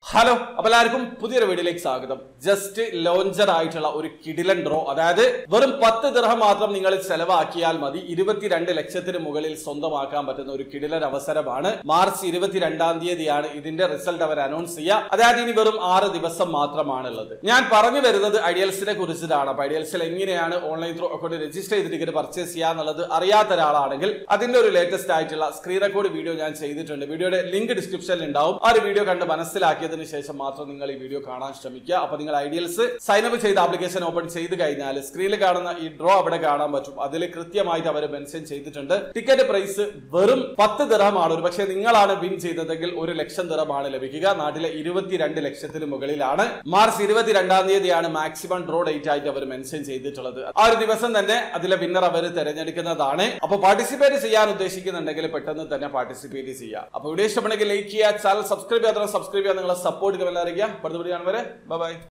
hello അപ്പൊ എല്ലാവർക്കും പുതിയൊരു വീഡിയോയിലേക്ക് സ്വാഗതം ജസ്റ്റ് ലോഞ്ചർ ആയിട്ടുള്ള ഒരു കിടിലൻ ഡ്രോ അതായത് വെറും പത്ത് ദിർഹം മാത്രം നിങ്ങൾ ചെലവാക്കിയാൽ മതി ഇരുപത്തിരണ്ട് ലക്ഷത്തിന് മുകളിൽ സ്വന്തമാക്കാൻ പറ്റുന്ന ഒരു കിടിലൻ അവസരമാണ് മാർച്ച് ഇരുപത്തിരണ്ടാം തീയതിയാണ് ഇതിന്റെ റിസൾട്ട് അവർ അനൗൺസ് ചെയ്യുക അതായത് ഇനി വെറും ആറ് ദിവസം മാത്രമാണുള്ളത് ഞാൻ പറഞ്ഞു വരുന്നത് ഐഡിയൽസിനെ കുറിച്ചിട്ടാണ് അപ്പൊ ഐഡിയൽസിൽ എങ്ങനെയാണ് ഓൺലൈൻ ത്രൂ അക്കൗണ്ട് രജിസ്റ്റർ ചെയ്ത് ടിക്കറ്റ് പർച്ചേസ് ചെയ്യുക എന്നുള്ളത് അറിയാത്ത ഒരാളാണെങ്കിൽ അതിന്റെ ഒരു ലേറ്റസ്റ്റ് ആയിട്ടുള്ള സ്ക്രീൻ റെക്കോർഡ് വീഡിയോ ഞാൻ ചെയ്തിട്ടുണ്ട് വീഡിയോയുടെ ലിങ്ക് ഡിസ്ക്രിപ്ഷനിൽ ഉണ്ടാവും ആ ഒരു വീഡിയോ കണ്ട് മനസ്സിലാക്കിയതിന് ശേഷം മാത്രം നിങ്ങൾ ഈ വീഡിയോ കാണാൻ ശ്രമിക്കുക അപ്പൊ നിങ്ങൾ ഐഡിയൽസ് സൈൻ അപ്പ് ചെയ്ത് ആപ്ലിക്കേഷൻ ഓപ്പൺ ചെയ്ത് കഴിഞ്ഞാൽ സ്ക്രീനിൽ കാണുന്ന ഈ ഡ്രോ അവിടെ കാണാൻ പറ്റും അതിൽ കൃത്യമായിട്ട് അവർ മെൻഷൻ ചെയ്തിട്ടുണ്ട് ടിക്കറ്റ് പ്രൈസ് വെറും പത്ത് ദിറമാണ് ഒരു പക്ഷേ നിങ്ങളാണ് വിൻ ചെയ്തതെങ്കിൽ ഒരു ലക്ഷം ദിറമാണ് ലഭിക്കുക നാട്ടിലെ ഇരുപത്തിരണ്ട് ലക്ഷത്തിന് മുകളിലാണ് മാർച്ച് ഇരുപത്തിരണ്ടാം തീയതിയാണ് മാക്സിമം ഡ്രോ ഡേറ്റ് ആയിട്ട് അവർ മെൻഷൻ ചെയ്തിട്ടുള്ളത് ആ ഒരു ദിവസം തന്നെ അതിലെ വിന്നർ അവർ തിരഞ്ഞെടുക്കുന്നതാണ് അപ്പൊ പാർട്ടിസിപ്പേറ്റ് ചെയ്യാൻ ഉദ്ദേശിക്കുന്നുണ്ടെങ്കിൽ പെട്ടെന്ന് തന്നെ പാർട്ടിസിപ്പേറ്റ് ചെയ്യുക അപ്പൊ വീഡിയോ ഇഷ്ടപ്പെടുന്നെങ്കിൽ ലൈക്ക് ചെയ്യുക ചാനൽ സബ്സ്ക്രൈബ് ചെയ്യാത്ത സബ്സ്ക്രൈബ് ചെയ്യാൻ നിങ്ങളെ സപ്പോർട്ട് ചെയ്യാൻ അറിയിക്കുക അടുത്ത വീഡിയോ കാണുവരെ ബൈ